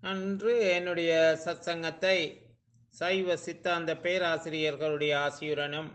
அன்று என்னுடைய சத்சங்கத்தை சைவ சித்தாந்த பேராசிரியர்களுடைய ஆசியுடனும்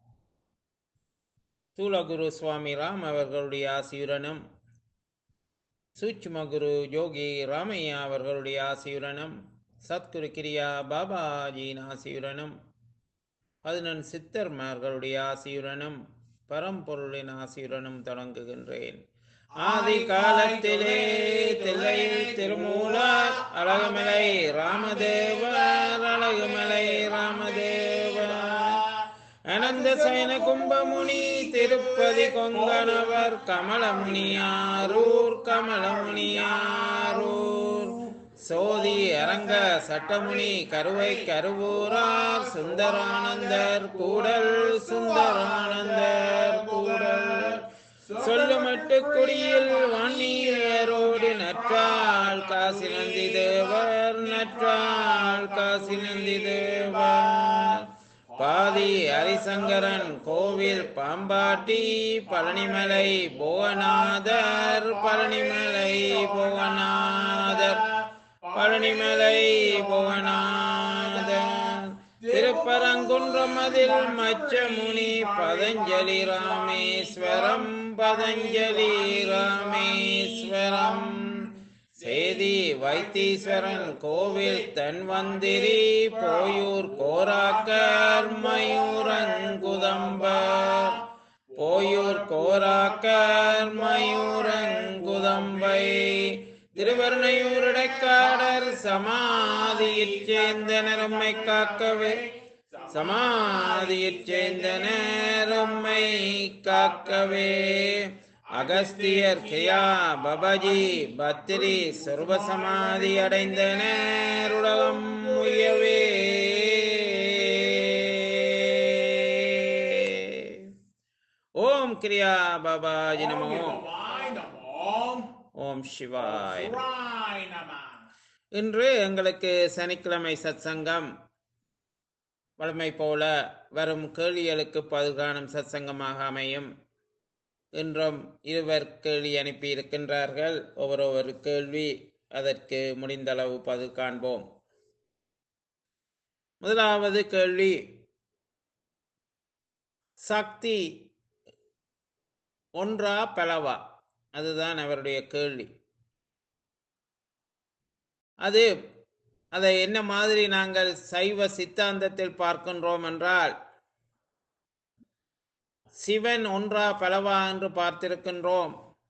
தூலகுரு சுவாமி ராம் அவர்களுடைய ஆசியுடனும் சூட்சுமகுரு யோகி ராமையா அவர்களுடைய ஆசியுடனும் சத்குரு கிரியா பாபாஜியின் ஆசியுடனும் பதினெண் சித்தர்மார்களுடைய ஆசியுடனும் பரம்பொருளின் ஆசியுடனும் தொடங்குகின்றேன் ஆதி காலத்திலே தில்லை திருமூலர் அழகுமலை ராமதேவர் அழகுமலை ராமதேவர் அனந்த சயன கும்பமுனி திருப்பதி கொங்கணவர் கமலமுனியாரூர் கமலமுனியாரூர் சோதி அரங்க சட்டமுனி கருவை கருவூரார் சுந்தரானந்தர் கூடல் சுந்தரானந்தர் கூடல் சொல்லுமட்டு குடியில் வாணியரோடு நற்றாள் காசி நந்தி தேவர் நற்றாள் காசி நந்தி தேவர் பாதி ஹரிசங்கரன் கோவில் பாம்பாட்டி பழனிமலை புவனாதர் பழனிமலை புவனாதர் பழனிமலை புவனாதர் திருப்பரங்குன்றமதில் மச்சமுனி பதஞ்சலி ராமேஸ்வரம் பதஞ்சலி ராமேஸ்வரம் சேதி வைத்தீஸ்வரன் கோவில் தன்வந்திரி போயூர் கோராக்கர் மயூரங்குதம்பர் போயூர் கோராக்கர் மயூரங்குதம்பை திருவருணையூருடைக்காடர் சமாதியிற் சேர்ந்தனர் உம்மை காக்கவே சமாதியிற் சேர்ந்தனர் உம்மை காக்கவே அகஸ்தியர் கியா பபஜி பத்திரி சர்வசமாதி அடைந்தனர் உலகம் உயவே ஓம் கிரியா பாபாஜி நமோ சிவாய் நமோ ஓம் சிவாய் நமோ. சிவாய் நம இன்று எங்களுக்கு சனிக்கிழமை சத்சங்கம் வழமை போல வரும் கேள்விகளுக்கு பதில் காணும் சத்சங்கமாக அமையும் இன்றும் இருவர் கேள்வி அனுப்பி இருக்கின்றார்கள் ஒவ்வொரு கேள்வி அதற்கு முடிந்தளவு பதில் காண்போம் முதலாவது கேள்வி சக்தி ஒன்றா பலவா அதுதான் அவருடைய கேள்வி அது அதை என்ன மாதிரி நாங்கள் சைவ சித்தாந்தத்தில் பார்க்கின்றோம் என்றால் சிவன் ஒன்றா பலவா என்று பார்த்திருக்கின்றோம்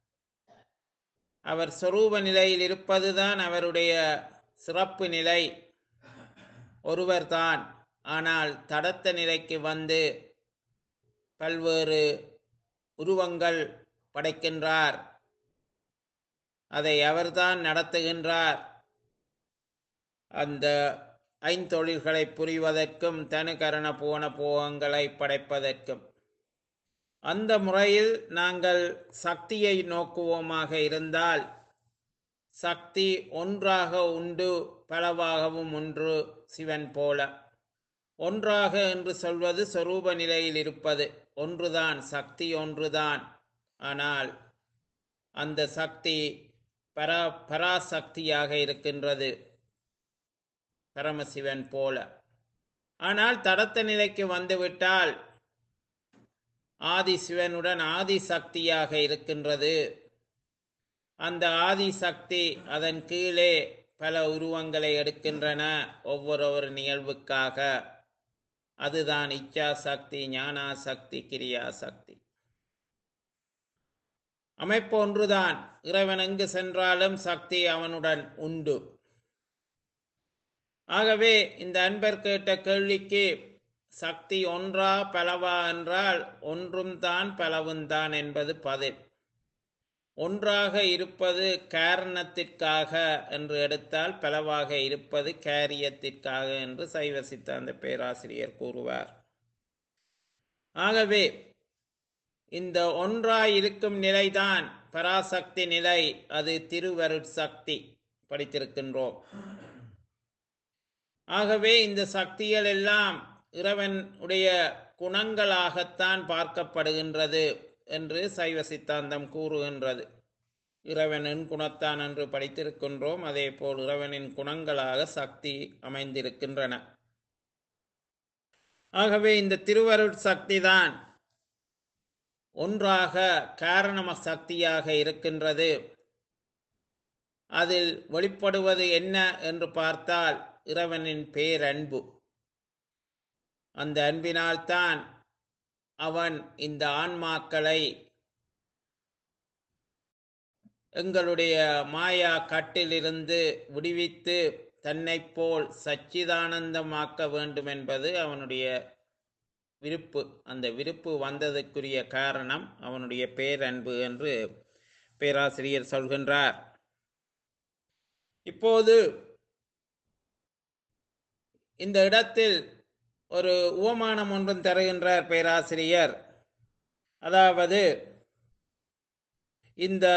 அவர் சொரூப நிலையில் இருப்பதுதான் அவருடைய சிறப்பு நிலை ஒருவர்தான் ஆனால் தடத்த நிலைக்கு வந்து பல்வேறு உருவங்கள் படைக்கின்றார் அதை அவர்தான் நடத்துகின்றார் அந்த ஐந்தொழில்களை புரிவதற்கும் தனுகரண போன போகங்களை படைப்பதற்கும் அந்த முறையில் நாங்கள் சக்தியை நோக்குவோமாக இருந்தால் சக்தி ஒன்றாக உண்டு பலவாகவும் ஒன்று சிவன் போல ஒன்றாக என்று சொல்வது சொரூப நிலையில் இருப்பது ஒன்றுதான் சக்தி ஒன்றுதான் ஆனால் அந்த சக்தி பரா பராசக்தியாக இருக்கின்றது பரமசிவன் போல ஆனால் தடத்த நிலைக்கு வந்துவிட்டால் ஆதிசிவனுடன் ஆதிசக்தியாக இருக்கின்றது அந்த ஆதிசக்தி அதன் கீழே பல உருவங்களை எடுக்கின்றன ஒவ்வொரு ஒரு நிகழ்வுக்காக அதுதான் இச்சா சக்தி ஞானா சக்தி கிரியா சக்தி அமைப்பு ஒன்றுதான் இறைவன் எங்கு சென்றாலும் சக்தி அவனுடன் உண்டு ஆகவே இந்த அன்பர் கேட்ட கேள்விக்கு சக்தி ஒன்றா பலவா என்றால் ஒன்றும் தான் பலவும் தான் என்பது பதில் ஒன்றாக இருப்பது காரணத்திற்காக என்று எடுத்தால் பலவாக இருப்பது காரியத்திற்காக என்று சைவ சித்தாந்த பேராசிரியர் கூறுவார் ஆகவே இந்த ஒன்றாய் இருக்கும் நிலைதான் பராசக்தி நிலை அது திருவருட்சக்தி படித்திருக்கின்றோம் ஆகவே இந்த சக்திகள் எல்லாம் இறைவன் உடைய குணங்களாகத்தான் பார்க்கப்படுகின்றது என்று சைவ சித்தாந்தம் கூறுகின்றது இறைவனின் குணத்தான் என்று படித்திருக்கின்றோம் அதே போல் இறைவனின் குணங்களாக சக்தி அமைந்திருக்கின்றன ஆகவே இந்த திருவருட் சக்தி தான் ஒன்றாக காரணம சக்தியாக இருக்கின்றது அதில் வெளிப்படுவது என்ன என்று பார்த்தால் இறைவனின் பேரன்பு அந்த அன்பினால்தான் அவன் இந்த ஆன்மாக்களை எங்களுடைய மாயா கட்டிலிருந்து விடுவித்து தன்னைப் போல் சச்சிதானந்தமாக்க வேண்டும் என்பது அவனுடைய விருப்பு அந்த விருப்பு வந்ததற்குரிய காரணம் அவனுடைய பேரன்பு என்று பேராசிரியர் சொல்கின்றார் இப்போது இந்த இடத்தில் ஒரு உவமானம் ஒன்றும் தருகின்றார் பேராசிரியர் அதாவது இந்த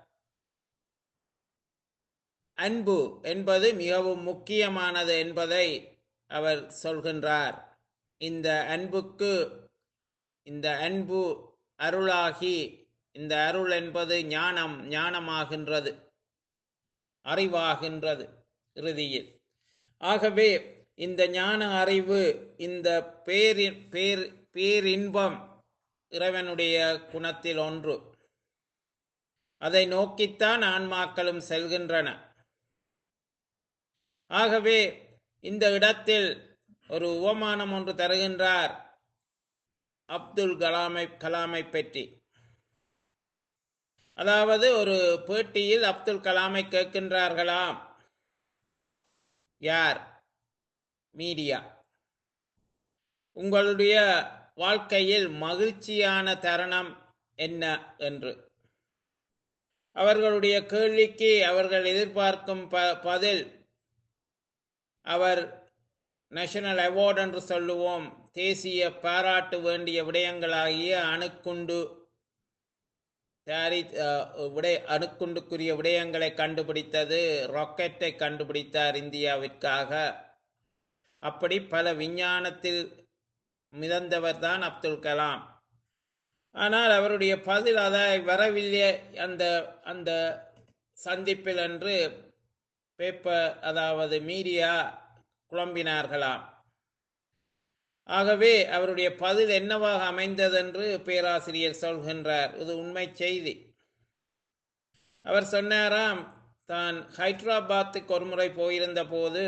அன்பு என்பது மிகவும் முக்கியமானது என்பதை அவர் சொல்கின்றார் இந்த அன்புக்கு இந்த அன்பு அருளாகி இந்த அருள் என்பது ஞானம் ஞானமாகின்றது அறிவாகின்றது இறுதியில் ஆகவே இந்த ஞான அறிவு இந்த பேரின் பேர் பேரின்பம் இறைவனுடைய குணத்தில் ஒன்று அதை நோக்கித்தான் ஆன்மாக்களும் செல்கின்றன ஆகவே இந்த இடத்தில் ஒரு உவமானம் ஒன்று தருகின்றார் அப்துல் கலாமை கலாமை பற்றி அதாவது ஒரு பேட்டியில் அப்துல் கலாமை கேட்கின்றார்களாம் யார் மீடியா உங்களுடைய வாழ்க்கையில் மகிழ்ச்சியான தருணம் என்ன என்று அவர்களுடைய கேள்விக்கு அவர்கள் எதிர்பார்க்கும் ப பதில் அவர் நேஷனல் அவார்டு என்று சொல்லுவோம் தேசிய பாராட்டு வேண்டிய விடயங்களாகிய அணுக்குண்டு தயாரி விடை அணுக்குண்டுக்குரிய விடயங்களை கண்டுபிடித்தது ராக்கெட்டை கண்டுபிடித்தார் இந்தியாவிற்காக அப்படி பல விஞ்ஞானத்தில் மிதந்தவர் தான் அப்துல் கலாம் ஆனால் அவருடைய பதில் அதை வரவில்லை அந்த அந்த சந்திப்பில் என்று பேப்பர் அதாவது மீடியா குழம்பினார்களாம் ஆகவே அவருடைய பதில் என்னவாக அமைந்ததென்று பேராசிரியர் சொல்கின்றார் இது உண்மை செய்தி அவர் சொன்னாராம் தான் ஹைதராபாத்துக்கு ஒரு முறை போயிருந்த போது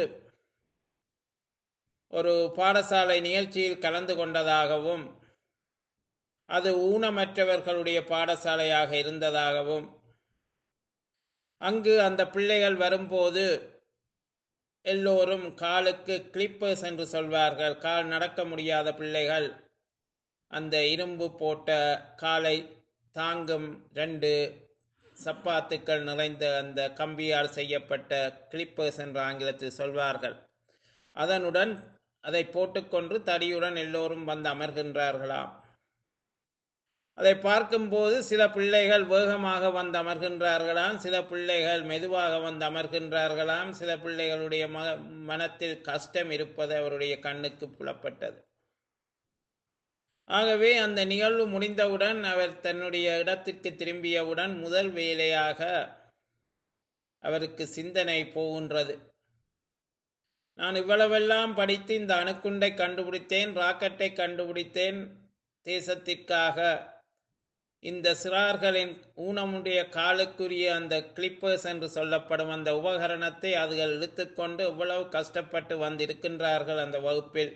ஒரு பாடசாலை நிகழ்ச்சியில் கலந்து கொண்டதாகவும் அது ஊனமற்றவர்களுடைய பாடசாலையாக இருந்ததாகவும் அங்கு அந்த பிள்ளைகள் வரும்போது எல்லோரும் காலுக்கு கிளிப்பர்ஸ் என்று சொல்வார்கள் கால் நடக்க முடியாத பிள்ளைகள் அந்த இரும்பு போட்ட காலை தாங்கும் ரெண்டு சப்பாத்துக்கள் நிறைந்த அந்த கம்பியால் செய்யப்பட்ட கிளிப்பர்ஸ் என்று ஆங்கிலத்தில் சொல்வார்கள் அதனுடன் அதை போட்டுக்கொண்டு தடியுடன் எல்லோரும் வந்து அமர்கின்றார்களாம் அதை பார்க்கும்போது சில பிள்ளைகள் வேகமாக வந்து அமர்கின்றார்களாம் சில பிள்ளைகள் மெதுவாக வந்து அமர்கின்றார்களாம் சில பிள்ளைகளுடைய ம மனத்தில் கஷ்டம் இருப்பது அவருடைய கண்ணுக்கு புலப்பட்டது ஆகவே அந்த நிகழ்வு முடிந்தவுடன் அவர் தன்னுடைய இடத்திற்கு திரும்பியவுடன் முதல் வேலையாக அவருக்கு சிந்தனை போகின்றது நான் இவ்வளவெல்லாம் படித்து இந்த அணுக்குண்டை கண்டுபிடித்தேன் ராக்கெட்டை கண்டுபிடித்தேன் தேசத்திற்காக இந்த சிறார்களின் ஊனமுடைய காலுக்குரிய அந்த கிளிப்பர்ஸ் என்று சொல்லப்படும் அந்த உபகரணத்தை அதுகள் இழுத்துக்கொண்டு இவ்வளவு கஷ்டப்பட்டு வந்திருக்கின்றார்கள் அந்த வகுப்பில்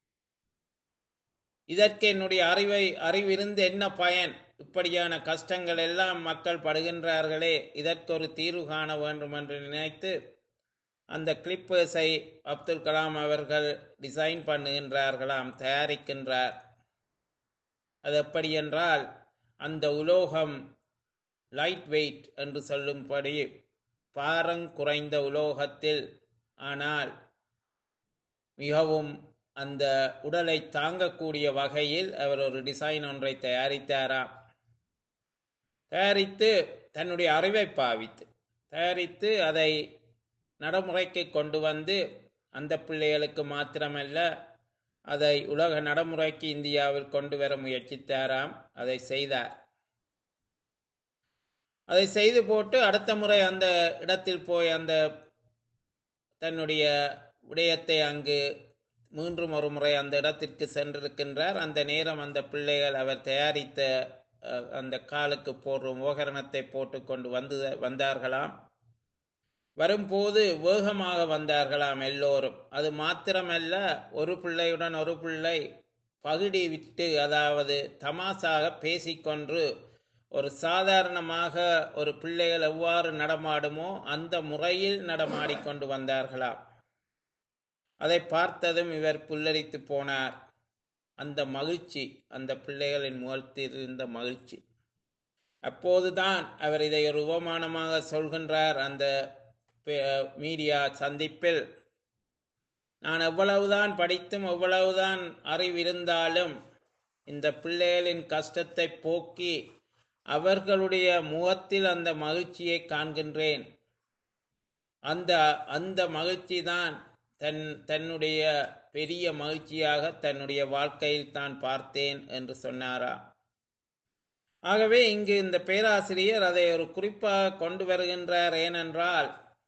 இதற்கு என்னுடைய அறிவை அறிவிருந்து என்ன பயன் இப்படியான கஷ்டங்கள் எல்லாம் மக்கள் படுகின்றார்களே இதற்கு ஒரு தீர்வு காண வேண்டும் என்று நினைத்து அந்த கிளிப்பர்ஸை அப்துல் கலாம் அவர்கள் டிசைன் பண்ணுகின்றார்களாம் தயாரிக்கின்றார் அது எப்படி என்றால் அந்த உலோகம் லைட் வெயிட் என்று சொல்லும்படி பாரங் குறைந்த உலோகத்தில் ஆனால் மிகவும் அந்த உடலை தாங்கக்கூடிய வகையில் அவர் ஒரு டிசைன் ஒன்றை தயாரித்தாராம் தயாரித்து தன்னுடைய அறிவை பாவித்து தயாரித்து அதை நடைமுறைக்கு கொண்டு வந்து அந்த பிள்ளைகளுக்கு மாத்திரமல்ல அதை உலக நடைமுறைக்கு இந்தியாவில் கொண்டு வர முயற்சித்தாராம் அதை செய்தார் அதை செய்து போட்டு அடுத்த முறை அந்த இடத்தில் போய் அந்த தன்னுடைய விடயத்தை அங்கு மீண்டும் ஒரு முறை அந்த இடத்திற்கு சென்றிருக்கின்றார் அந்த நேரம் அந்த பிள்ளைகள் அவர் தயாரித்த அஹ், அந்த காலுக்கு போடுற உபகரணத்தை போட்டுக்கொண்டு வந்து வந்தார்களாம் வரும்போது வேகமாக வந்தார்களாம் எல்லோரும் அது மாத்திரமல்ல ஒரு பிள்ளையுடன் ஒரு பிள்ளை பகுடி விட்டு அதாவது தமாசாக பேசிக்கொண்டு ஒரு சாதாரணமாக ஒரு பிள்ளைகள் எவ்வாறு நடமாடுமோ அந்த முறையில் நடமாடிக்கொண்டு வந்தார்களாம் அதை பார்த்ததும் இவர் புல்லரித்து போனார் அந்த மகிழ்ச்சி அந்த பிள்ளைகளின் முகத்தில் இருந்த மகிழ்ச்சி அப்போதுதான் அவர் இதை ஒரு உபமானமாக சொல்கின்றார் அந்த பே- மீடியா சந்திப்பில் நான் எவ்வளவுதான் படித்தும் எவ்வளவுதான் அறிவிருந்தாலும் இந்த பிள்ளைகளின் கஷ்டத்தை போக்கி அவர்களுடைய முகத்தில் அந்த மகிழ்ச்சியை காண்கின்றேன் அந்த அந்த மகிழ்ச்சி தான் தன் தன்னுடைய பெரிய மகிழ்ச்சியாக தன்னுடைய வாழ்க்கையில் தான் பார்த்தேன் என்று சொன்னாரா ஆகவே இங்கு இந்த பேராசிரியர் அதை ஒரு குறிப்பாக கொண்டு வருகின்றார் ஏனென்றால்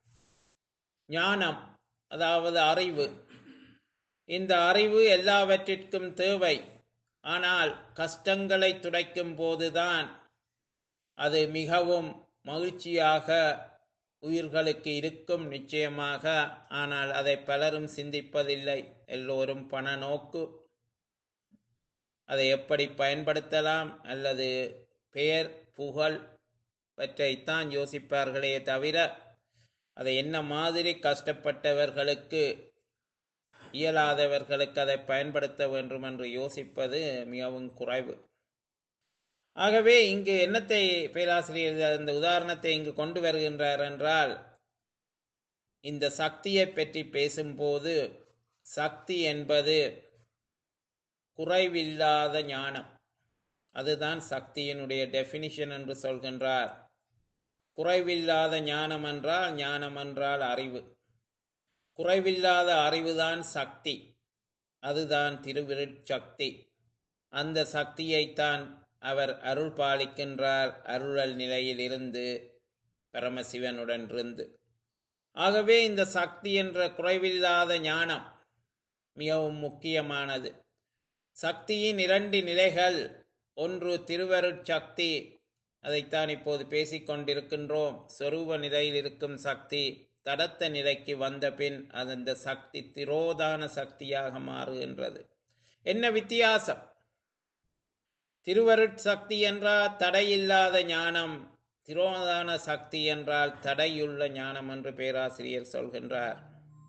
ஞானம் அதாவது அறிவு இந்த அறிவு எல்லாவற்றிற்கும் தேவை ஆனால் கஷ்டங்களை துடைக்கும் போதுதான் அது மிகவும் மகிழ்ச்சியாக உயிர்களுக்கு இருக்கும் நிச்சயமாக ஆனால் அதை பலரும் சிந்திப்பதில்லை எல்லோரும் பண நோக்கு அதை எப்படி பயன்படுத்தலாம் அல்லது பெயர் புகழ் பற்றைத்தான் யோசிப்பார்களே தவிர அதை என்ன மாதிரி கஷ்டப்பட்டவர்களுக்கு இயலாதவர்களுக்கு அதை பயன்படுத்த வேண்டும் என்று யோசிப்பது மிகவும் குறைவு ஆகவே இங்கு என்னத்தை பேராசிரியர் இந்த உதாரணத்தை இங்கு கொண்டு வருகின்றார் என்றால் இந்த சக்தியை பற்றி பேசும்போது சக்தி என்பது குறைவில்லாத ஞானம் அதுதான் சக்தியினுடைய டெபினிஷன் என்று சொல்கின்றார் குறைவில்லாத ஞானம் என்றால் ஞானம் என்றால் அறிவு குறைவில்லாத அறிவுதான் சக்தி அதுதான் திருவிருட்சக்தி அந்த சக்தியைத்தான் அவர் அருள் பாலிக்கின்றார் அருளல் நிலையில் இருந்து பரமசிவனுடன் இருந்து ஆகவே இந்த சக்தி என்ற குறைவில்லாத ஞானம் மிகவும் முக்கியமானது சக்தியின் இரண்டு நிலைகள் ஒன்று திருவருட்சக்தி அதைத்தான் இப்போது பேசிக் கொண்டிருக்கின்றோம் சொரூப நிலையில் இருக்கும் சக்தி தடத்த நிலைக்கு வந்த பின் அது அந்த சக்தி திரோதான சக்தியாக மாறுகின்றது என்ன வித்தியாசம் திருவருட் சக்தி என்றால் தடையில்லாத ஞானம் திரோதான சக்தி என்றால் தடையுள்ள ஞானம் என்று பேராசிரியர் சொல்கின்றார்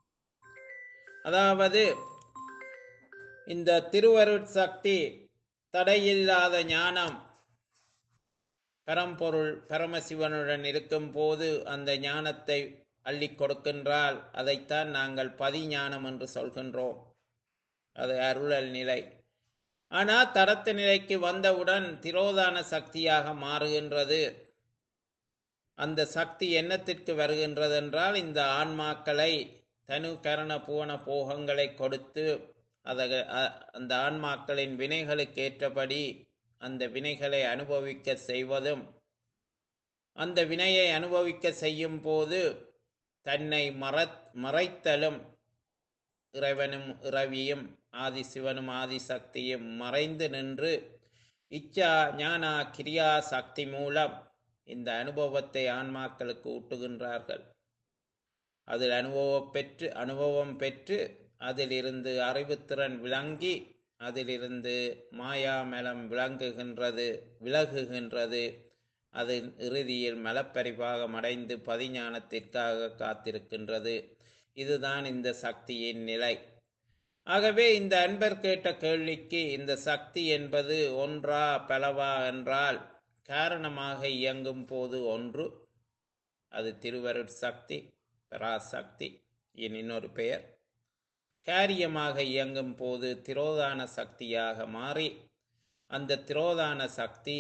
அதாவது இந்த திருவருட் சக்தி தடையில்லாத ஞானம் பரம்பொருள் பரமசிவனுடன் இருக்கும் போது அந்த ஞானத்தை அள்ளி கொடுக்கின்றால் அதைத்தான் நாங்கள் பதிஞானம் என்று சொல்கின்றோம் அது அருளல் நிலை ஆனால் தரத்த நிலைக்கு வந்தவுடன் திரோதான சக்தியாக மாறுகின்றது அந்த சக்தி என்னத்திற்கு வருகின்றது என்றால் இந்த ஆன்மாக்களை தனு கரண புவன போகங்களை கொடுத்து அத அ- அந்த ஆன்மாக்களின் வினைகளுக்கு ஏற்றபடி அந்த வினைகளை அனுபவிக்க செய்வதும் அந்த வினையை அனுபவிக்க செய்யும் போது தன்னை மற மறைத்தலும் இறைவனும் இறவியும் ஆதி சிவனும் ஆதி சக்தியும் மறைந்து நின்று இச்சா ஞானா கிரியா சக்தி மூலம் இந்த அனுபவத்தை ஆன்மாக்களுக்கு ஊட்டுகின்றார்கள் அதில் அனுபவம் பெற்று அனுபவம் பெற்று அதிலிருந்து அறிவுத்திறன் விளங்கி அதிலிருந்து மாயாமலம் விளங்குகின்றது விலகுகின்றது அது இறுதியில் மலப்பரிபாகம் அடைந்து பதிஞானத்திற்காக காத்திருக்கின்றது இதுதான் இந்த சக்தியின் நிலை ஆகவே இந்த அன்பர் கேட்ட கேள்விக்கு இந்த சக்தி என்பது ஒன்றா பலவா என்றால் காரணமாக இயங்கும் போது ஒன்று அது திருவருட் சக்தி பராசக்தி என் இன்னொரு பெயர் காரியமாக இயங்கும் போது திரோதான சக்தியாக மாறி அந்த திரோதான சக்தி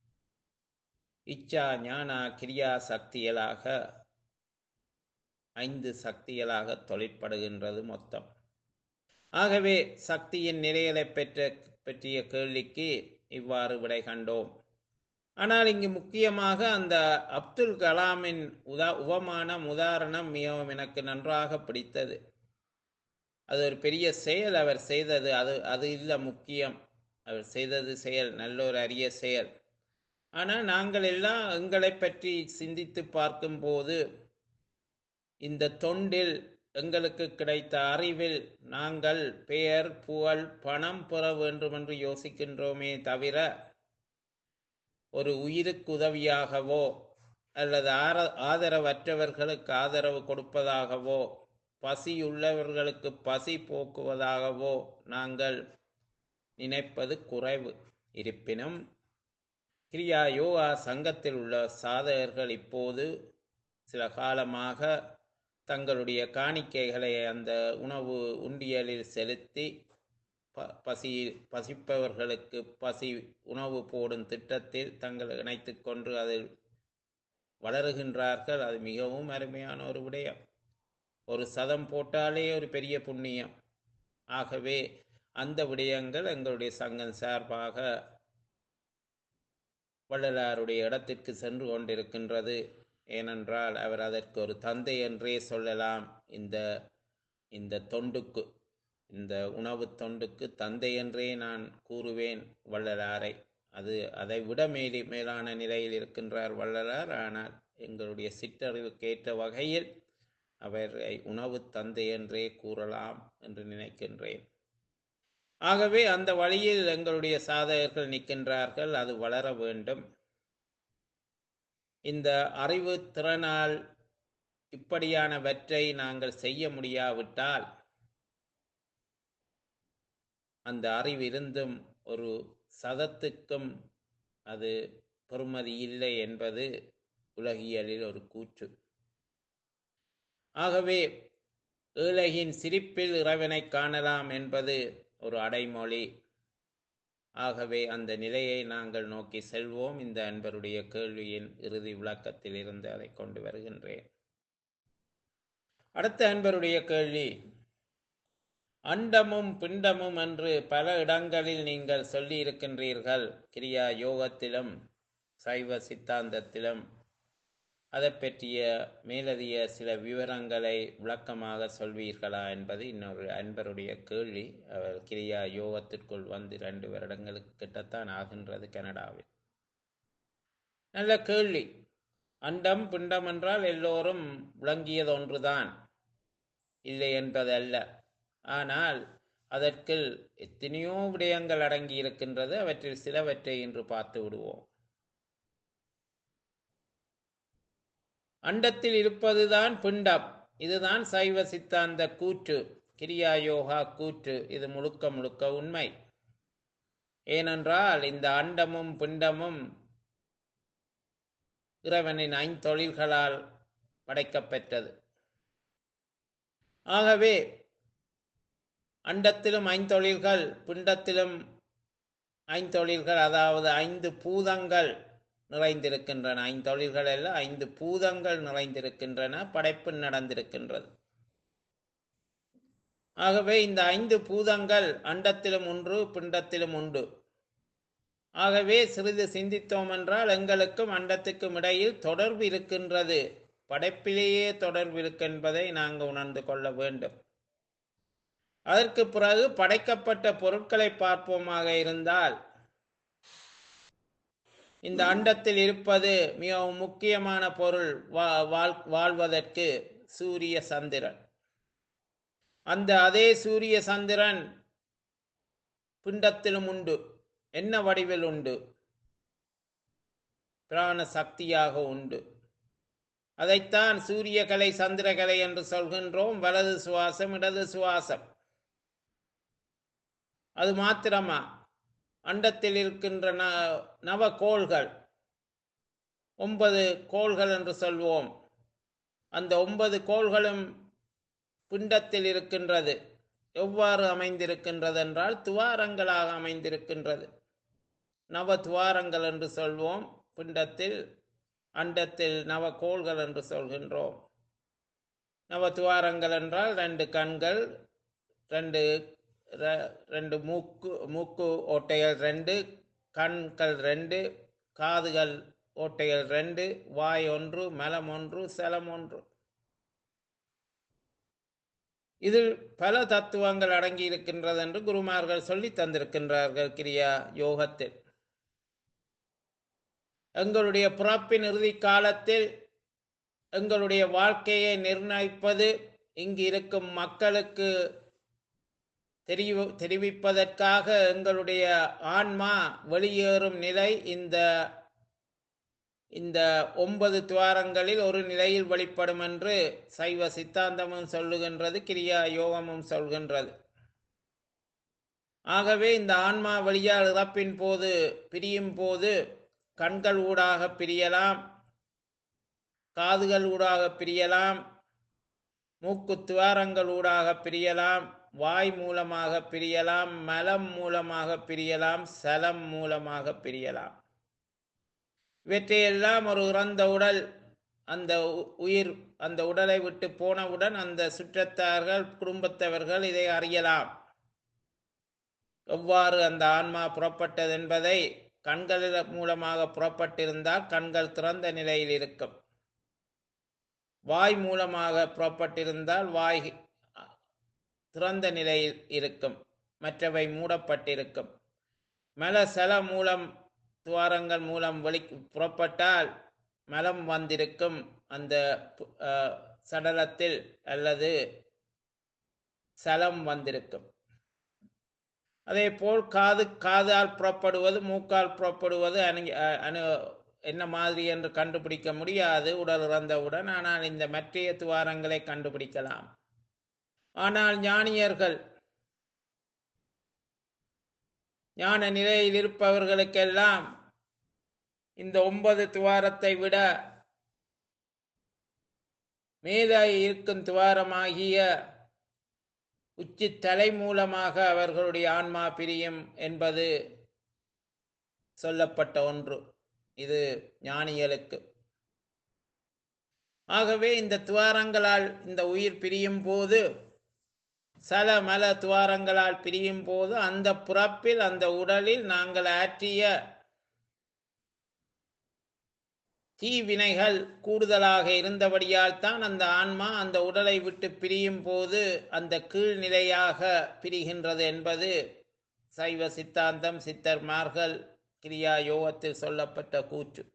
இச்சா ஞானா கிரியா சக்திகளாக ஐந்து சக்திகளாக தொழிற்படுகின்றது மொத்தம் ஆகவே சக்தியின் நிலைகளை பெற்ற பற்றிய கேள்விக்கு இவ்வாறு விடை கண்டோம் ஆனால் இங்கு முக்கியமாக அந்த அப்துல் கலாமின் உதா உபமானம் உதாரணம் மிகவும் எனக்கு நன்றாக பிடித்தது அது ஒரு பெரிய செயல் அவர் செய்தது அது அது இல்லை முக்கியம் அவர் செய்தது செயல் நல்ல ஒரு அரிய செயல் ஆனால் நாங்கள் எல்லாம் எங்களை பற்றி சிந்தித்து பார்க்கும்போது இந்த தொண்டில் எங்களுக்கு கிடைத்த அறிவில் நாங்கள் பெயர் புகழ் பணம் பெற வேண்டும் என்று யோசிக்கின்றோமே தவிர ஒரு உயிருக்கு உதவியாகவோ அல்லது ஆர ஆதரவற்றவர்களுக்கு ஆதரவு கொடுப்பதாகவோ பசியுள்ளவர்களுக்கு பசி போக்குவதாகவோ நாங்கள் நினைப்பது குறைவு இருப்பினும் கிரியா யோகா சங்கத்தில் உள்ள சாதகர்கள் இப்போது சில காலமாக தங்களுடைய காணிக்கைகளை அந்த உணவு உண்டியலில் செலுத்தி ப பசி பசிப்பவர்களுக்கு பசி உணவு போடும் திட்டத்தில் தங்களை இணைத்துக் கொண்டு அதில் வளருகின்றார்கள் அது மிகவும் அருமையான ஒரு விடயம் ஒரு சதம் போட்டாலே ஒரு பெரிய புண்ணியம் ஆகவே அந்த விடயங்கள் எங்களுடைய சங்கம் சார்பாக வள்ளலாருடைய இடத்திற்கு சென்று கொண்டிருக்கின்றது ஏனென்றால் அவர் அதற்கு ஒரு தந்தை என்றே சொல்லலாம் இந்த இந்த தொண்டுக்கு இந்த உணவு தொண்டுக்கு தந்தை என்றே நான் கூறுவேன் வள்ளலாரை அது அதை விட மேலி மேலான நிலையில் இருக்கின்றார் வள்ளலார் ஆனால் எங்களுடைய சிற்றறிவுக்கு ஏற்ற வகையில் அவரை உணவு தந்தை என்றே கூறலாம் என்று நினைக்கின்றேன் ஆகவே அந்த வழியில் எங்களுடைய சாதகர்கள் நிற்கின்றார்கள் அது வளர வேண்டும் இந்த அறிவு திறனால் இப்படியானவற்றை நாங்கள் செய்ய முடியாவிட்டால் அந்த அறிவு இருந்தும் ஒரு சதத்துக்கும் அது பெறுமதி இல்லை என்பது உலகியலில் ஒரு கூற்று ஆகவே ஏழையின் சிரிப்பில் இறைவனை காணலாம் என்பது ஒரு அடைமொழி ஆகவே அந்த நிலையை நாங்கள் நோக்கி செல்வோம் இந்த அன்பருடைய கேள்வியின் இறுதி விளக்கத்தில் இருந்து அதை கொண்டு வருகின்றேன் அடுத்த அன்பருடைய கேள்வி அண்டமும் பிண்டமும் என்று பல இடங்களில் நீங்கள் சொல்லி இருக்கின்றீர்கள் கிரியா யோகத்திலும் சைவ சித்தாந்தத்திலும் அதை பற்றிய மேலதிக சில விவரங்களை விளக்கமாக சொல்வீர்களா என்பது இன்னொரு அன்பருடைய கேள்வி அவர் கிரியா யோகத்திற்குள் வந்து இரண்டு வருடங்களுக்கு கிட்டத்தான் ஆகின்றது கனடாவில் நல்ல கேள்வி அண்டம் பிண்டம் என்றால் எல்லோரும் விளங்கியது ஒன்றுதான் இல்லை என்பதல்ல ஆனால் அதற்கு எத்தனையோ விடயங்கள் அடங்கி இருக்கின்றது அவற்றில் சிலவற்றை இன்று பார்த்து விடுவோம் அண்டத்தில் இருப்பதுதான் பிண்டம் இதுதான் சைவ சித்தாந்த கூற்று கிரியா யோகா கூற்று இது முழுக்க முழுக்க உண்மை ஏனென்றால் இந்த அண்டமும் பிண்டமும் இறைவனின் ஐந்தொழில்களால் படைக்கப்பெற்றது ஆகவே அண்டத்திலும் ஐந்தொழில்கள் பிண்டத்திலும் ஐந்தொழில்கள் அதாவது ஐந்து பூதங்கள் நிறைந்திருக்கின்றன ஐந்தொழில்கள் அல்ல ஐந்து பூதங்கள் நிறைந்திருக்கின்றன படைப்பு நடந்திருக்கின்றது ஆகவே இந்த ஐந்து பூதங்கள் அண்டத்திலும் ஒன்று பிண்டத்திலும் உண்டு ஆகவே சிறிது சிந்தித்தோம் என்றால் எங்களுக்கும் அண்டத்துக்கும் இடையில் தொடர்பு இருக்கின்றது படைப்பிலேயே தொடர்பு இருக்கின்றதை நாங்கள் உணர்ந்து கொள்ள வேண்டும் அதற்கு பிறகு படைக்கப்பட்ட பொருட்களை பார்ப்போமாக இருந்தால் இந்த அண்டத்தில் இருப்பது மிகவும் முக்கியமான பொருள் வாழ் வாழ்வதற்கு சூரிய சந்திரன் அந்த அதே சூரிய சந்திரன் பிண்டத்திலும் உண்டு என்ன வடிவில் உண்டு பிராண சக்தியாக உண்டு அதைத்தான் சூரியகலை சந்திரகலை என்று சொல்கின்றோம் வலது சுவாசம் இடது சுவாசம் அது மாத்திரமா அண்டத்தில் இருக்கின்ற ந நவ கோள்கள் ஒன்பது கோள்கள் என்று சொல்வோம் அந்த ஒன்பது கோள்களும் பிண்டத்தில் இருக்கின்றது எவ்வாறு அமைந்திருக்கின்றது என்றால் துவாரங்களாக அமைந்திருக்கின்றது நவ துவாரங்கள் என்று சொல்வோம் பிண்டத்தில் அண்டத்தில் நவ கோள்கள் என்று சொல்கின்றோம் நவ துவாரங்கள் என்றால் ரெண்டு கண்கள் ரெண்டு ரெண்டு மூக்கு மூக்கு ஓட்டைகள் ரெண்டு கண்கள் ரெண்டு காதுகள் ஓட்டைகள் ரெண்டு வாய் ஒன்று மலம் ஒன்று சலம் ஒன்று இதில் பல தத்துவங்கள் அடங்கி இருக்கின்றது என்று குருமார்கள் சொல்லி தந்திருக்கின்றார்கள் கிரியா யோகத்தில் எங்களுடைய பிறப்பின் இறுதி காலத்தில் எங்களுடைய வாழ்க்கையை நிர்ணயிப்பது இங்கு இருக்கும் மக்களுக்கு தெரிவி தெரிவிப்பதற்காக எங்களுடைய ஆன்மா வெளியேறும் நிலை இந்த இந்த ஒன்பது துவாரங்களில் ஒரு நிலையில் வெளிப்படும் என்று சைவ சித்தாந்தமும் சொல்லுகின்றது கிரியா யோகமும் சொல்கின்றது ஆகவே இந்த ஆன்மா வெளியால் இறப்பின் போது பிரியும் போது கண்கள் ஊடாக பிரியலாம் காதுகள் ஊடாக பிரியலாம் மூக்கு துவாரங்கள் ஊடாக பிரியலாம் வாய் மூலமாக பிரியலாம் மலம் மூலமாக பிரியலாம் சலம் மூலமாக பிரியலாம் இவற்றையெல்லாம் ஒரு இறந்த உடல் அந்த உ- உயிர் அந்த உடலை விட்டு போனவுடன் அந்த சுற்றத்தார்கள் குடும்பத்தவர்கள் இதை அறியலாம் எவ்வாறு அந்த ஆன்மா புறப்பட்டது என்பதை கண்கள் மூலமாக புறப்பட்டிருந்தால் கண்கள் திறந்த நிலையில் இருக்கும் வாய் மூலமாக புறப்பட்டிருந்தால் வாய் திறந்த நிலையில் இருக்கும் மற்றவை மூடப்பட்டிருக்கும் மல சல மூலம் துவாரங்கள் மூலம் வெளி புறப்பட்டால் மலம் வந்திருக்கும் அந்த பு- அஹ், சடலத்தில் அல்லது சலம் வந்திருக்கும் அதே போல் காது காதால் புறப்படுவது மூக்கால் புறப்படுவது அணு அஹ், அணு என்ன மாதிரி என்று கண்டுபிடிக்க முடியாது உடல் இறந்தவுடன் ஆனால் இந்த மற்றைய துவாரங்களை கண்டுபிடிக்கலாம் ஆனால் ஞானியர்கள் ஞான நிலையில் இருப்பவர்களுக்கெல்லாம் இந்த ஒன்பது துவாரத்தை விட மேலே இருக்கும் துவாரமாகிய உச்சி தலை மூலமாக அவர்களுடைய ஆன்மா பிரியும் என்பது சொல்லப்பட்ட ஒன்று இது ஞானிகளுக்கு ஆகவே இந்த துவாரங்களால் இந்த உயிர் பிரியும் போது சல மல துவாரங்களால் பிரியும் போது அந்த பிறப்பில் அந்த உடலில் நாங்கள் ஆற்றிய தீவினைகள் கூடுதலாக இருந்தபடியால் தான் அந்த ஆன்மா அந்த உடலை விட்டு பிரியும் போது அந்த கீழ்நிலையாக பிரிகின்றது என்பது சைவ சித்தாந்தம் சித்தர்மார்கள் கிரியா யோகத்தில் சொல்லப்பட்ட கூற்று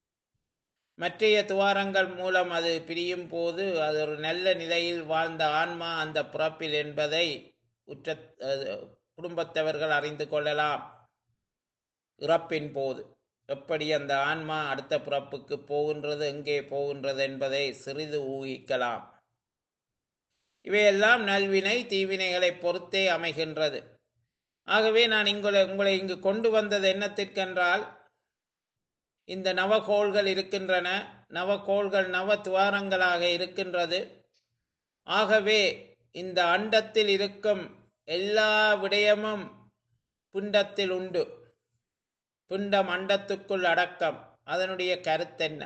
மற்றைய துவாரங்கள் மூலம் அது பிரியும் போது அது ஒரு நல்ல நிலையில் வாழ்ந்த ஆன்மா அந்த பிறப்பில் என்பதை உற்ற அஹ், குடும்பத்தவர்கள் அறிந்து கொள்ளலாம் இறப்பின் போது எப்படி அந்த ஆன்மா அடுத்த பிறப்புக்கு போகின்றது எங்கே போகின்றது என்பதை சிறிது ஊகிக்கலாம் இவையெல்லாம் நல்வினை தீவினைகளை பொறுத்தே அமைகின்றது ஆகவே நான் இங்குள்ள உங்களை இங்கு கொண்டு வந்தது என்னத்திற்கென்றால் இந்த நவகோள்கள் இருக்கின்றன நவகோள்கள் நவ துவாரங்களாக இருக்கின்றது ஆகவே இந்த அண்டத்தில் இருக்கும் எல்லா விடயமும் பிண்டத்தில் உண்டு பிண்டம் அண்டத்துக்குள் அடக்கம் அதனுடைய கருத்தென்ன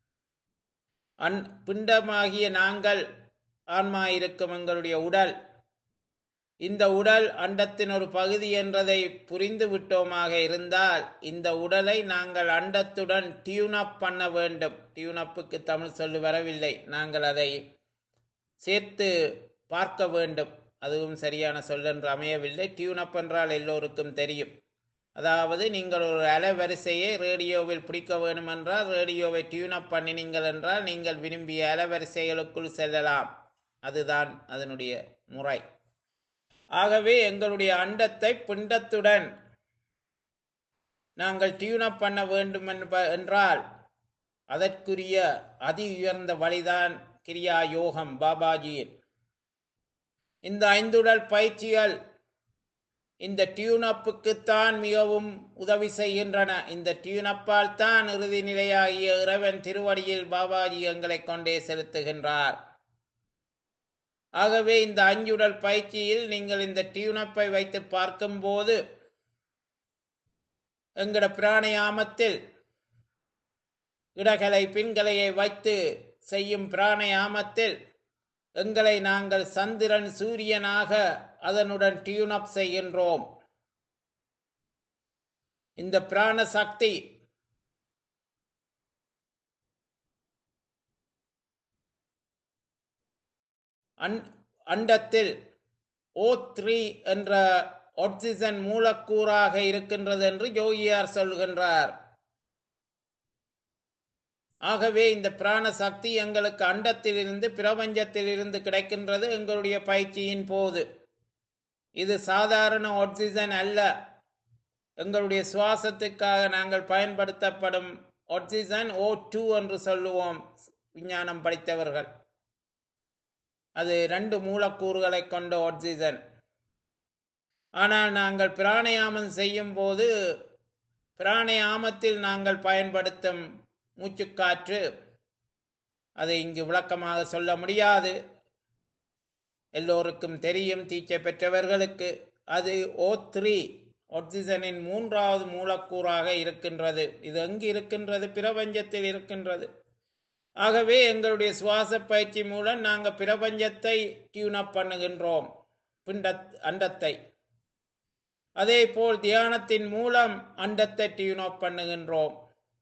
அன் பிண்டமாகிய நாங்கள் ஆன்மா இருக்கும் எங்களுடைய உடல் இந்த உடல் அண்டத்தின் ஒரு பகுதி என்றதை புரிந்து விட்டோமாக இருந்தால் இந்த உடலை நாங்கள் அண்டத்துடன் டியூன் அப் பண்ண வேண்டும் டியூன் அப்புக்கு தமிழ் சொல்லு வரவில்லை நாங்கள் அதை சேர்த்து பார்க்க வேண்டும் அதுவும் சரியான சொல்லென்று அமையவில்லை டியூன் அப் என்றால் எல்லோருக்கும் தெரியும் அதாவது நீங்கள் ஒரு அலைவரிசையை ரேடியோவில் பிடிக்க வேண்டுமென்றால் ரேடியோவை டியூன் அப் பண்ணினீங்கள் என்றால் நீங்கள் விரும்பிய அலைவரிசைகளுக்குள் செல்லலாம் அதுதான் அதனுடைய முறை ஆகவே எங்களுடைய அண்டத்தை பிண்டத்துடன் நாங்கள் டியூன் அப் பண்ண வேண்டும் என்ப- என்றால் அதற்குரிய அதி உயர்ந்த வழிதான் கிரியா யோகம் பாபாஜியின் இந்த ஐந்துடல் பயிற்சிகள் இந்த டியூனப்புக்குத்தான் மிகவும் உதவி செய்கின்றன இந்த டியூனப்பால் தான் இறுதி நிலையாகிய இறைவன் திருவடியில் பாபாஜி எங்களை கொண்டே செலுத்துகின்றார் ஆகவே இந்த அஞ்சுடல் பயிற்சியில் நீங்கள் இந்த டியூனப்பை வைத்து பார்க்கும்போது எங்கட பிராணயாமத்தில் இடகலை பின்கலையை வைத்து செய்யும் பிராணயாமத்தில் எங்களை நாங்கள் சந்திரன் சூரியனாக அதனுடன் டியூன் அப் செய்கின்றோம் இந்த பிராண சக்தி அண் அண்டத்தில் ஓ த்ரீ என்ற ஆக்சிஜன் மூலக்கூறாக இருக்கின்றது என்று யோகியார் சொல்கின்றார் ஆகவே இந்த பிராண சக்தி எங்களுக்கு அண்டத்திலிருந்து பிரபஞ்சத்திலிருந்து கிடைக்கின்றது எங்களுடைய பயிற்சியின் போது இது சாதாரண ஆக்சிஜன் அல்ல எங்களுடைய சுவாசத்துக்காக நாங்கள் பயன்படுத்தப்படும் ஆக்சிஜன் ஓ டூ என்று சொல்லுவோம் விஞ்ஞானம் படித்தவர்கள் அது ரெண்டு மூலக்கூறுகளை கொண்ட ஆக்சிஜன் ஆனால் நாங்கள் பிராணயாமம் செய்யும் போது பிராணயாமத்தில் நாங்கள் பயன்படுத்தும் மூச்சுக்காற்று அதை இங்கு விளக்கமாக சொல்ல முடியாது எல்லோருக்கும் தெரியும் தீட்சை பெற்றவர்களுக்கு அது ஓ த்ரீ ஆக்சிஜனின் மூன்றாவது மூலக்கூறாக இருக்கின்றது இது எங்கு இருக்கின்றது பிரபஞ்சத்தில் இருக்கின்றது ஆகவே எங்களுடைய சுவாச பயிற்சி மூலம் நாங்கள் பிரபஞ்சத்தை டியூன் அப் பண்ணுகின்றோம் பிண்ட அண்டத்தை அதே போல் தியானத்தின் மூலம் அண்டத்தை டியூன் அப் பண்ணுகின்றோம்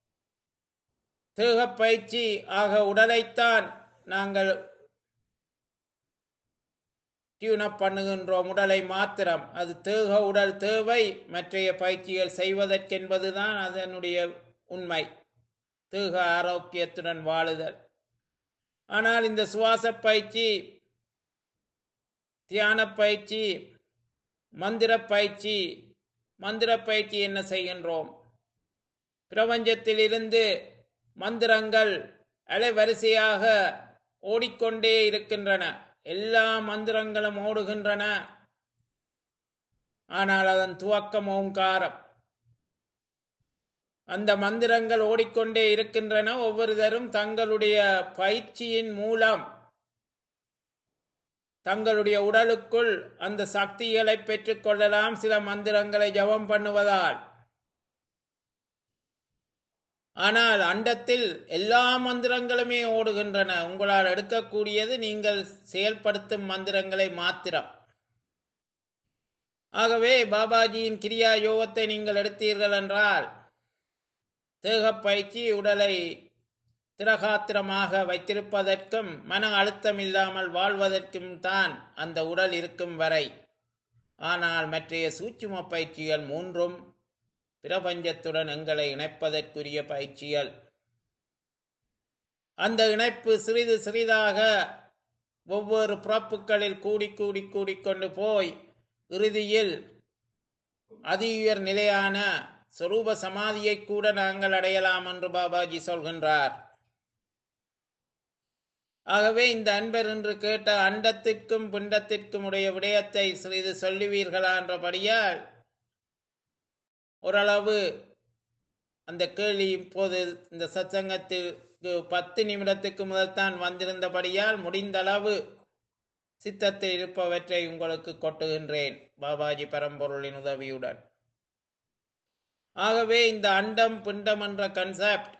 தேக பயிற்சி ஆக உடலைத்தான் நாங்கள் டியூன் அப் பண்ணுகின்றோம் உடலை மாத்திரம் அது தேக உடல் தேவை மற்றைய பயிற்சிகள் செய்வதற்கென்பதுதான் அதனுடைய உண்மை தேக ஆரோக்கியத்துடன் வாழுதல் ஆனால் இந்த சுவாச பயிற்சி தியான பயிற்சி மந்திர பயிற்சி மந்திர பயிற்சி என்ன செய்கின்றோம் பிரபஞ்சத்தில் இருந்து மந்திரங்கள் அலைவரிசையாக ஓடிக்கொண்டே இருக்கின்றன எல்லா மந்திரங்களும் ஓடுகின்றன ஆனால் அதன் துவக்கம் ஓங்காரம் அந்த மந்திரங்கள் ஓடிக்கொண்டே இருக்கின்றன ஒவ்வொருத்தரும் தங்களுடைய பயிற்சியின் மூலம் தங்களுடைய உடலுக்குள் அந்த சக்திகளை பெற்றுக்கொள்ளலாம் சில மந்திரங்களை ஜபம் பண்ணுவதால் ஆனால் அண்டத்தில் எல்லா மந்திரங்களுமே ஓடுகின்றன உங்களால் எடுக்கக்கூடியது நீங்கள் செயல்படுத்தும் மந்திரங்களை மாத்திரம் ஆகவே பாபாஜியின் கிரியா யோகத்தை நீங்கள் எடுத்தீர்கள் என்றால் தேக பயிற்சி உடலை திரகாத்திரமாக வைத்திருப்பதற்கும் மன அழுத்தம் இல்லாமல் வாழ்வதற்கும் தான் அந்த உடல் இருக்கும் வரை ஆனால் மற்றைய சூட்சும பயிற்சிகள் மூன்றும் பிரபஞ்சத்துடன் எங்களை இணைப்பதற்குரிய பயிற்சிகள் அந்த இணைப்பு சிறிது சிறிதாக ஒவ்வொரு பிறப்புகளில் கூடி கூடி கூடிக்கொண்டு போய் இறுதியில் அதி உயர் நிலையான சொரூப சமாதியை கூட நாங்கள் அடையலாம் என்று பாபாஜி சொல்கின்றார் ஆகவே இந்த அன்பர் என்று கேட்ட அண்டத்திற்கும் பிண்டத்திற்கும் உடைய விடயத்தை சிறிது சொல்லுவீர்களா என்றபடியால் ஓரளவு அந்த கேள்வி இப்போது இந்த சத்சங்கத்திற்கு பத்து நிமிடத்துக்கு முதல் தான் வந்திருந்தபடியால் முடிந்தளவு சித்தத்தில் இருப்பவற்றை உங்களுக்கு கொட்டுகின்றேன் பாபாஜி பரம்பொருளின் உதவியுடன் ஆகவே இந்த அண்டம் பிண்டம் என்ற கன்செப்ட்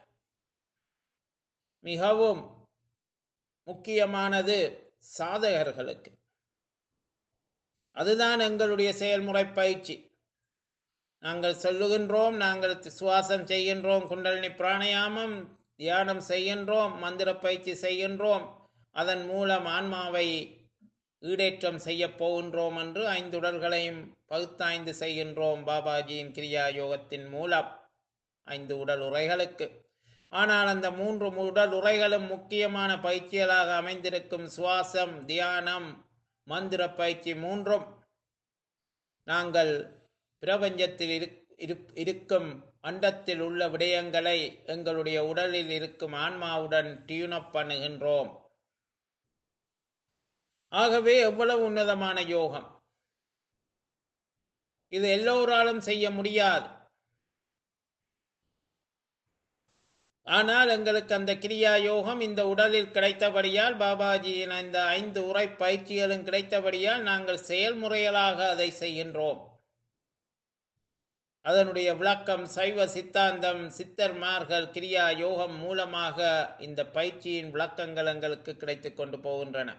மிகவும் முக்கியமானது சாதகர்களுக்கு அதுதான் எங்களுடைய செயல்முறை பயிற்சி நாங்கள் சொல்லுகின்றோம் நாங்கள் சுவாசம் செய்கின்றோம் குண்டலினி பிராணயாமம் தியானம் செய்கின்றோம் மந்திர பயிற்சி செய்கின்றோம் அதன் மூலம் ஆன்மாவை ஈடேற்றம் செய்ய போகின்றோம் என்று ஐந்து உடல்களையும் பகுத்தாய்ந்து செய்கின்றோம் பாபாஜியின் கிரியா யோகத்தின் மூலம் ஐந்து உடல் உரைகளுக்கு ஆனால் அந்த மூன்று உடல் உரைகளும் முக்கியமான பயிற்சிகளாக அமைந்திருக்கும் சுவாசம் தியானம் மந்திர பயிற்சி மூன்றும் நாங்கள் பிரபஞ்சத்தில் இருக்கும் அண்டத்தில் உள்ள விடயங்களை எங்களுடைய உடலில் இருக்கும் ஆன்மாவுடன் டியூனப் பண்ணுகின்றோம் ஆகவே எவ்வளவு உன்னதமான யோகம் இது எல்லோராலும் செய்ய முடியாது ஆனால் எங்களுக்கு அந்த கிரியா யோகம் இந்த உடலில் கிடைத்தபடியால் பாபாஜியின் இந்த ஐந்து உரை பயிற்சிகளும் கிடைத்தபடியால் நாங்கள் செயல்முறைகளாக அதை செய்கின்றோம் அதனுடைய விளக்கம் சைவ சித்தாந்தம் சித்தர்மார்கள் கிரியா யோகம் மூலமாக இந்த பயிற்சியின் விளக்கங்கள் எங்களுக்கு கிடைத்து கொண்டு போகின்றன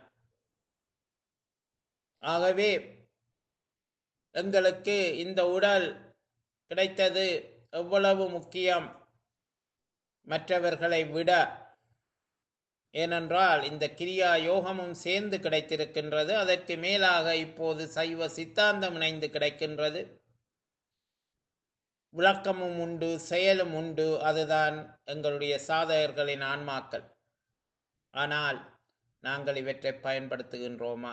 ஆகவே எங்களுக்கு இந்த உடல் கிடைத்தது எவ்வளவு முக்கியம் மற்றவர்களை விட ஏனென்றால் இந்த கிரியா யோகமும் சேர்ந்து கிடைத்திருக்கின்றது அதற்கு மேலாக இப்போது சைவ சித்தாந்தம் இணைந்து கிடைக்கின்றது விளக்கமும் உண்டு செயலும் உண்டு அதுதான் எங்களுடைய சாதகர்களின் ஆன்மாக்கள் ஆனால் நாங்கள் இவற்றை பயன்படுத்துகின்றோமா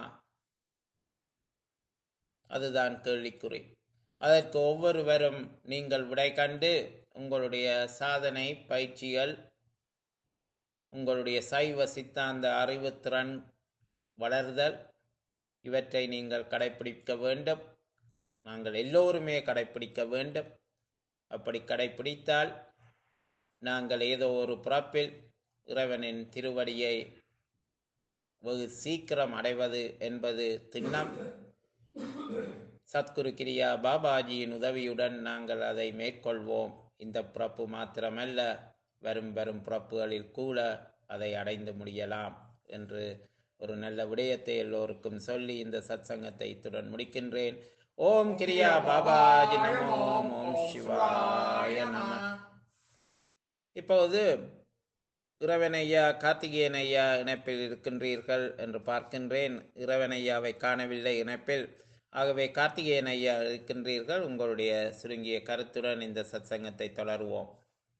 அதுதான் கேள்விக்குறி அதற்கு ஒவ்வொருவரும் நீங்கள் விடை கண்டு உங்களுடைய சாதனை பயிற்சிகள் உங்களுடைய சைவ சித்தாந்த அறிவுத்திறன் வளர்தல் இவற்றை நீங்கள் கடைப்பிடிக்க வேண்டும் நாங்கள் எல்லோருமே கடைப்பிடிக்க வேண்டும் அப்படி கடைப்பிடித்தால் நாங்கள் ஏதோ ஒரு பிறப்பில் இறைவனின் திருவடியை வெகு சீக்கிரம் அடைவது என்பது திண்ணம் சத்குரு கிரியா பாபாஜியின் உதவியுடன் நாங்கள் அதை மேற்கொள்வோம் இந்த பிறப்பு மாத்திரமல்ல வரும் வரும் பிறப்புகளில் கூட அதை அடைந்து முடியலாம் என்று ஒரு நல்ல விடயத்தை எல்லோருக்கும் சொல்லி இந்த சத்சங்கத்தை இத்துடன் முடிக்கின்றேன் ஓம் கிரியா பாபாஜி நமோ ஓம் சிவாய நம இப்போது இறைவனையா கார்த்திகேயன் ஐயா இணைப்பில் இருக்கின்றீர்கள் என்று பார்க்கின்றேன் இறைவனையாவை காணவில்லை இணைப்பில் ஆகவே கார்த்திகேயன் ஐயா இருக்கின்றீர்கள் உங்களுடைய சுருங்கிய கருத்துடன் இந்த சத்சங்கத்தை தொடருவோம்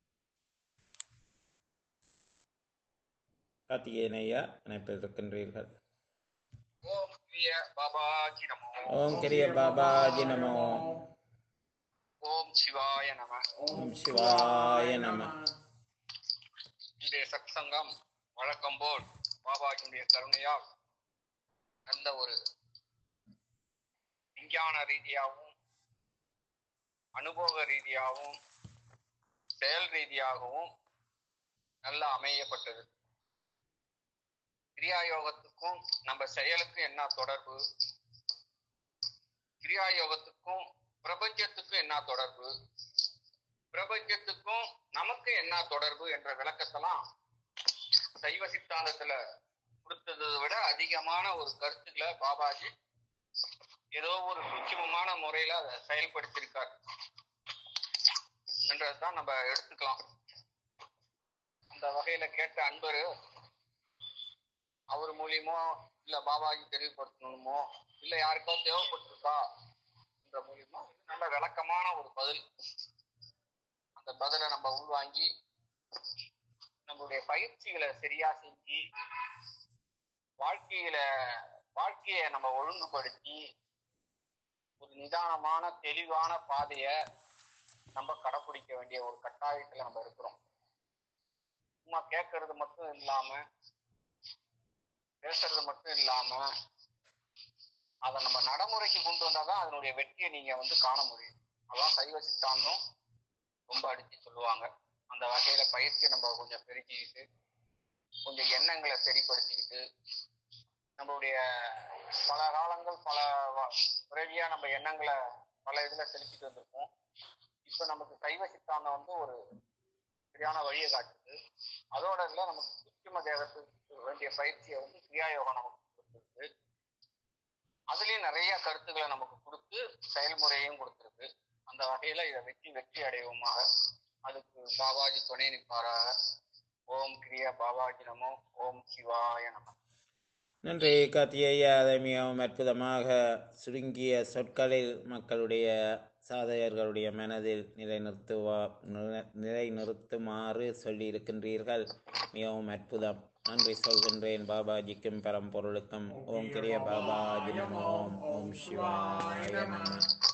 கார்த்திகேயன் ஐயா இணைப்பில் இருக்கின்றீர்கள் ஓம் பிரிய பாபாஜி நமோ ஓம் கிரிய பாபாஜி நமோ ஓம் சிவாய நம ஓம் சிவாய நம இன்றைய சத்சங்கம் வழக்கம் போல் பாபாஜியுடைய கருணையால் நல்ல ஒரு விஞ்ஞான ரீதியாகவும் அனுபவ ரீதியாகவும் செயல் ரீதியாகவும் நல்ல அமையப்பட்டது கிரியா யோகத்துக்கும் நம்ம செயலுக்கும் என்ன தொடர்பு கிரியா யோகத்துக்கும் பிரபஞ்சத்துக்கும் என்ன தொடர்பு பிரபஞ்சத்துக்கும் நமக்கு என்ன தொடர்பு என்ற விளக்கத்தெல்லாம் சைவ சித்தாந்தத்துல கொடுத்ததை விட அதிகமான ஒரு கருத்துக்களை பாபாஜி ஏதோ ஒரு சூட்சுமமான முறையில அதை செயல்படுத்தியிருக்கார் என்றதான் நம்ம எடுத்துக்கலாம் அந்த வகையில கேட்ட அன்பரு அவர் மூலியமோ இல்ல பாபாஜி தெளிவுபடுத்தணுமோ இல்ல யாருக்கோ தேவைப்பட்டிருக்கா என்ற மூலியமோ நல்ல விளக்கமான ஒரு பதில் அந்த பதிலை நம்ம உள்வாங்கி நம்மளுடைய பயிற்சிகளை சரியா செஞ்சு வாழ்க்கையில வாழ்க்கையை நம்ம ஒழுங்குபடுத்தி ஒரு நிதானமான தெளிவான பாதைய நம்ம கடைப்பிடிக்க வேண்டிய ஒரு கட்டாயத்துல நம்ம இருக்கிறோம் சும்மா கேட்கறது மட்டும் இல்லாம பேசுறது மட்டும் இல்லாம அதை நம்ம நடைமுறைக்கு கொண்டு வந்தாதான் அதனுடைய வெற்றியை நீங்க வந்து காண முடியும் அதான் சைவ சித்தாந்தம் ரொம்ப அடிச்சு சொல்லுவாங்க அந்த வகையில பயிற்சியை நம்ம கொஞ்சம் பெருக்கிக்கிட்டு கொஞ்சம் எண்ணங்களை சரிப்படுத்திக்கிட்டு நம்மளுடைய பல காலங்கள் பல வ- பிறவியா நம்ம எண்ணங்களை பல இதுல செலுத்திட்டு வந்திருக்கோம் இப்ப நமக்கு சைவ சித்தாந்தம் வந்து ஒரு சரியான வழியை காட்டுது அதோட இல்ல நமக்கு சுற்றும தேகத்துக்கு வேண்டிய பயிற்சியை வந்து கிரியாயோகம் நமக்கு கொடுத்துருக்கு அதுலயும் நிறைய கருத்துக்களை நமக்கு கொடுத்து செயல்முறையும் கொடுத்துருக்கு அந்த வகையில இதை வெற்றி வெற்றி அடைவோமாக அதுக்கு பாபாஜி துணை நிற்பாராக ஓம் கிரியா பாபாஜி நமோ ஓம் சிவாய நம நன்றி கார்த்திகேயா அதை மிகவும் அற்புதமாக சுருங்கிய சொற்களில் மக்களுடைய சாதகர்களுடைய மனதில் நிலைநிறுத்துவா நிலை- நிலைநிறுத்துமாறு சொல்லியிருக்கின்றீர்கள் மிகவும் அற்புதம் நன்றி சொல்கின்றேன் பாபாஜிக்கும் பரம்பொருளுக்கும் ஓம் கிரிய பாபாஜி நமோ ஓம் சிவாய நம